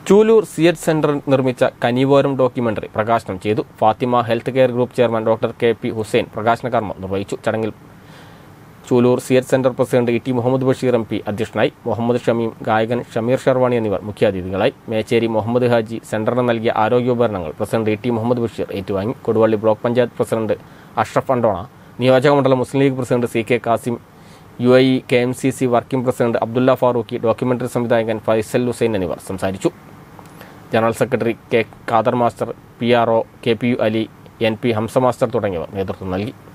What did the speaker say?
Chulur C H centre നിർമ്മിച്ച കനിവോരം documentary പ്രകാശനം ചെയ്തു Fathima health care group chairman doctor K P Hussain പ്രകാശന കർമ്മം നിർവഹിച്ചു ചടങ്ങിൽ Chulur C H centre president E T Muhammad Basheer M P അധ്യക്ഷനായി മുഹമ്മദ് ഷമീം ഗായകൻ ഷമീർ ഷർവാണി എന്നിവർ മുഖ്യാതിഥികളായി മേച്ചേരി മുഹമ്മദ് ഹാജി സെന്ററിന് നൽകിയ ആരോഗ്യോപകരണങ്ങൾ president E T Muhammad Basheer ഏറ്റുവാങ്ങി കൊടുവള്ളി ബ്ലോക്ക് പഞ്ചായത്ത് പ്രസിഡന്റ് അഷ്റഫ് അണ്ടോണ നിയോജക മണ്ഡലം Muslim League president C K Kasim U I K M C C working president Abdulla Farooqi documentary സംവിധായകൻ ഫൈസൽ ഹുസൈൻ എന്നിവർ സംസാരിച്ചു general secretary K Khader master P R O K P U Ali N P Hamza master തുടങ്ങിയവർ നേതൃത്വം നൽകി